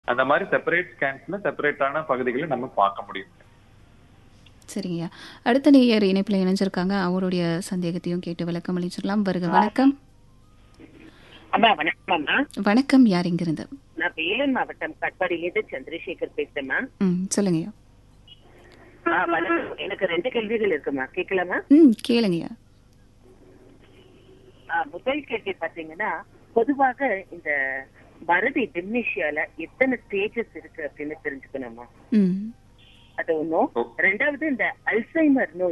அந்த மாதிரி செப்பரேட் ஸ்கேன்ஸ்ல செப்பரேட்டான பகுதிகளை நம்ம பார்க்க முடியும் சரிங்கய்யா அடுத்த நேயர் இணைப்பில் இணைஞ்சிருக்காங்க அவருடைய சந்தேகத்தையும் கேட்டு விளக்கம் அளிச்சிடலாம் வருக வணக்கம் அம்மா வணக்கம் அம்மா வணக்கம் யார் இங்கிருந்து நான் வேலூர் மாவட்டம் கட்பாடியிலிருந்து சந்திரசேகர் பேசுறேம்மா ம் சொல்லுங்கய்யா ஆ, வணக்கம். எனக்கு ரெண்டு கேள்விகள் இருக்குமா கேட்கலாமா ம் கேளுங்கய்யா ஆ, முதல் கேள்வி பாத்தீங்கன்னா பொதுவாக இந்த மறதி டிம்னிஷியால எத்தனை ஸ்டேஜஸ் இருக்கு அப்படின்னு தெரிஞ்சுக்கணுமா ம் அது ஒண்ணும் ரெண்டாவது இந்த அல்சைமர் நோய்